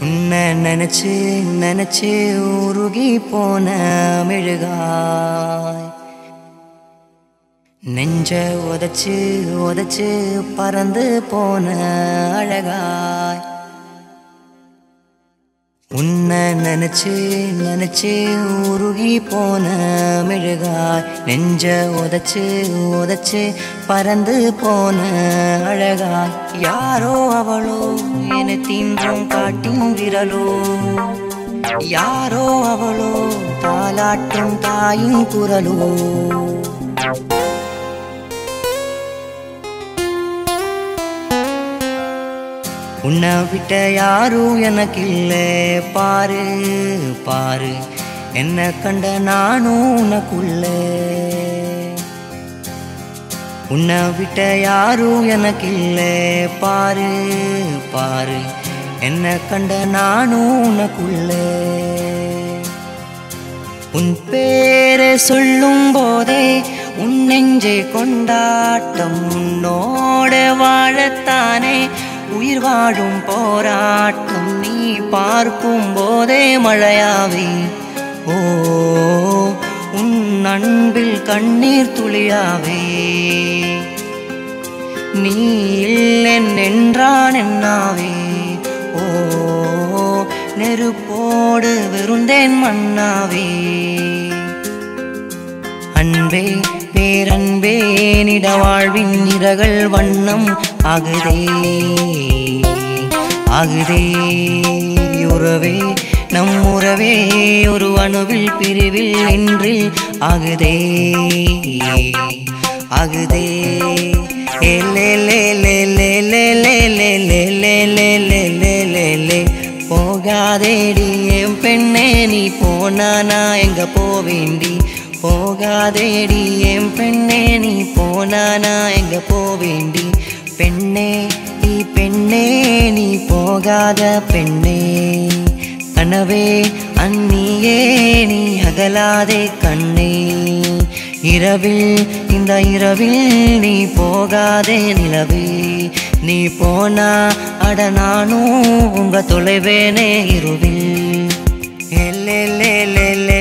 உன்னை நினைச்சு நினைச்சு உருகி போன மெழுகாய் நெஞ்ச உதச்சு உதச்சு பறந்து போன அழகாய் உன்னை நினைச்சு நினைச்சு உருகி போன மெழுகாய் நெஞ்ச உதச்சு உதச்சு பறந்து போன அழகாய் யாரோ அவளோ என தீன்றும் காட்டின் விரலோ யாரோ அவளோ தாலாட்டும் தாயின் குரலோ உன்னை விட்ட யாரும் எனக்கு இல்லை பாரு பாரு என்ன கண்ட நானும் உனக்குள்ள உன்னை விட்ட யாரும் எனக்கு இல்லை பாரு பாரு என்ன கண்ட நானும் உனக்குள்ள உன் பேரை சொல்லும் போதே உன் நெஞ்சை கொண்டாட்டம் உன்னோட வாழத்தானே உயிர் வாழும் போராட்டம் நீ பார்க்கும் போதே மழையாவே ஓ உன் அன்பில் கண்ணீர் துளியாவே நீ இல்லென் என்றான் என்னாவே ஓ நெருப்போடு விருந்தேன் மன்னாவே அன்பே பேரன்பே நிட வாழ்வின் இரகள் வண்ணம் ஆகுதே ஆகுதே உறவே நம் உறவே ஒரு அணுவில் பிரிவில் இன்றில் ஆகுதே ஆகுதே ஏ லே லே லே லே லே லே லே லே லே லே லே லே லே லே போகாதேடி என் பெண்ணே நீ போனா நான் எங்க போவேண்டி போகாதேடி என் பெண்ணே நீ போனா நான் எங்க போவேண்டி பெண்ணே நீ பெண்ணே நீ போகாத பெண்ணே கனவே அந்நியே நீ அகலாதே கண்ணே இரவில் இந்த இரவில் நீ போகாதே நிலவே நீ போனா அட நானும் உங்க தொலைவேனே இருவில் லே லே லே லே